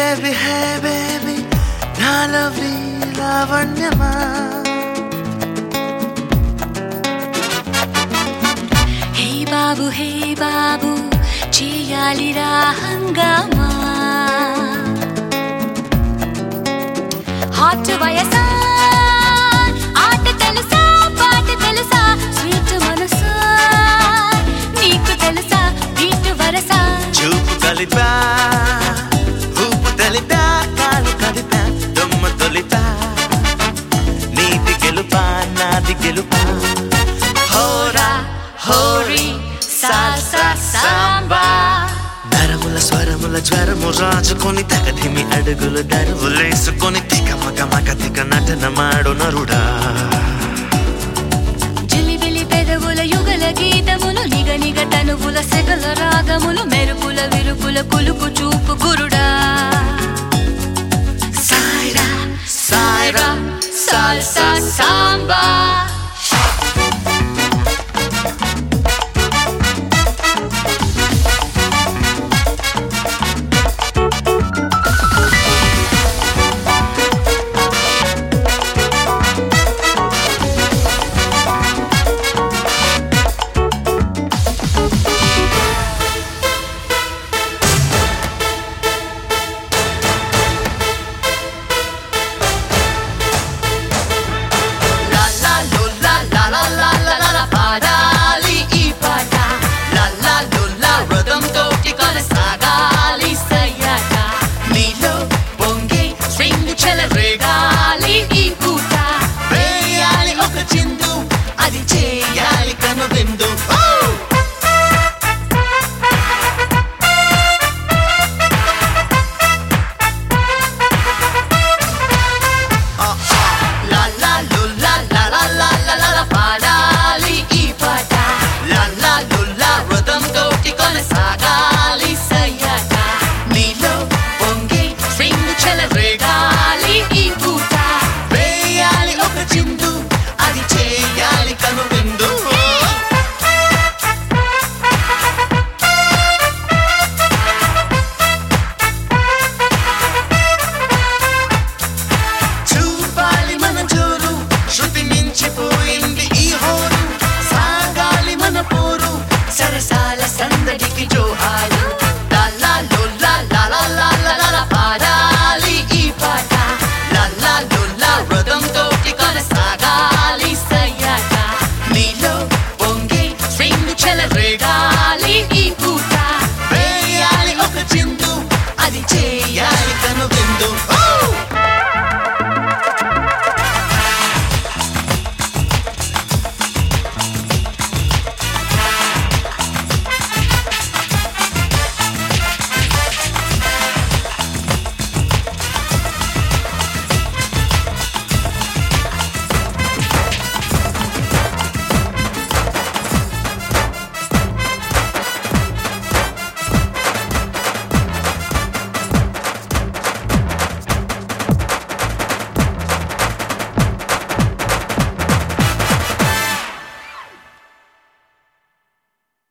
baby hey baby నాలో లావణ్యమా హే బాబు హే బాబు చేయాలిరా హంగామా hot వయసా ఆట తెలుసా పాట తెలుసా స్వీట్ మనసా నీకు తెలుసా బీట్ వరసా చూపు కలిపా ఊపు తెలిపా కాలు కలిపా దొమ్మ తొలిపా నీది గెలుపా నాది గెలుపా హోరా హోరీ సాల్సా సాంబా నరముల స్వరముల జ్వరము రాజుకొని తగధిమి అడుగులు దరువులేసుకొని తిక మగ మగ తిక నటన మాడు నరుడా జిలిబిలి పెదవుల యుగల గీతములు నిగ నిగ తనువుల సెగల రాగములు మెరుపుల విరుపుల కులుకు చూపు గురు